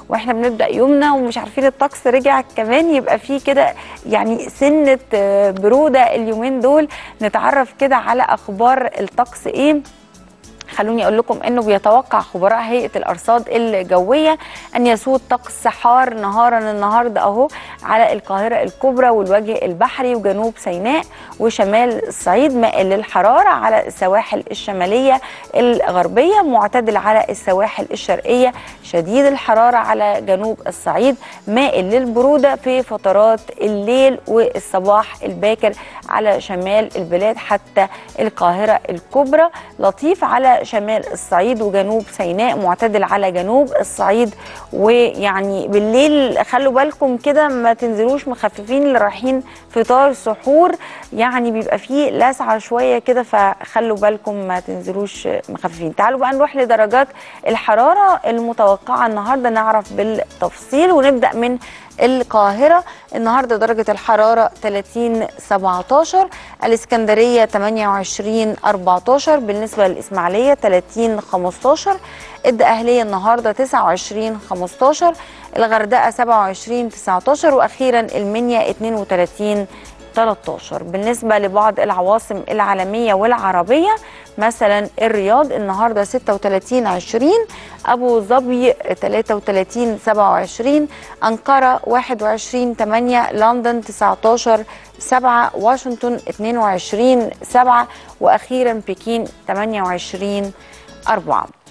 واحنا بنبدا يومنا ومش عارفين الطقس رجع كمان يبقى فيه كده يعني سنه آه، بروده اليومين دول نتعرف كده على اخبار الطقس ايه خلوني اقول لكم انه بيتوقع خبراء هيئه الارصاد الجويه ان يسود طقس حار نهارا النهارده اهو على القاهره الكبرى والوجه البحري وجنوب سيناء وشمال الصعيد مائل للحراره على السواحل الشماليه الغربيه معتدل على السواحل الشرقيه شديد الحراره على جنوب الصعيد مائل للبروده في فترات الليل والصباح الباكر على شمال البلاد حتى القاهره الكبرى لطيف على شمال الصعيد وجنوب سيناء معتدل على جنوب الصعيد ويعني بالليل خلوا بالكم كده ما تنزلوش مخففين اللي رايحين فطار سحور يعني بيبقى فيه لسعه شويه كده فخلوا بالكم ما تنزلوش مخففين تعالوا بقى نروح لدرجات الحراره المتوقعه النهارده نعرف بالتفصيل ونبدا من القاهرة النهاردة درجة الحرارة 30 17 الإسكندرية 28 14 بالنسبة للإسماعيلية 30 15 الدقهلية النهاردة 29 15 الغردقة 27 19 وأخيرا المنيا 32 13 بالنسبة لبعض العواصم العالمية والعربية مثلا الرياض النهارده 36 20 ابو ظبي 33 27 انقره 21 8 لندن 19 7 واشنطن 22 7 واخيرا بكين 28 4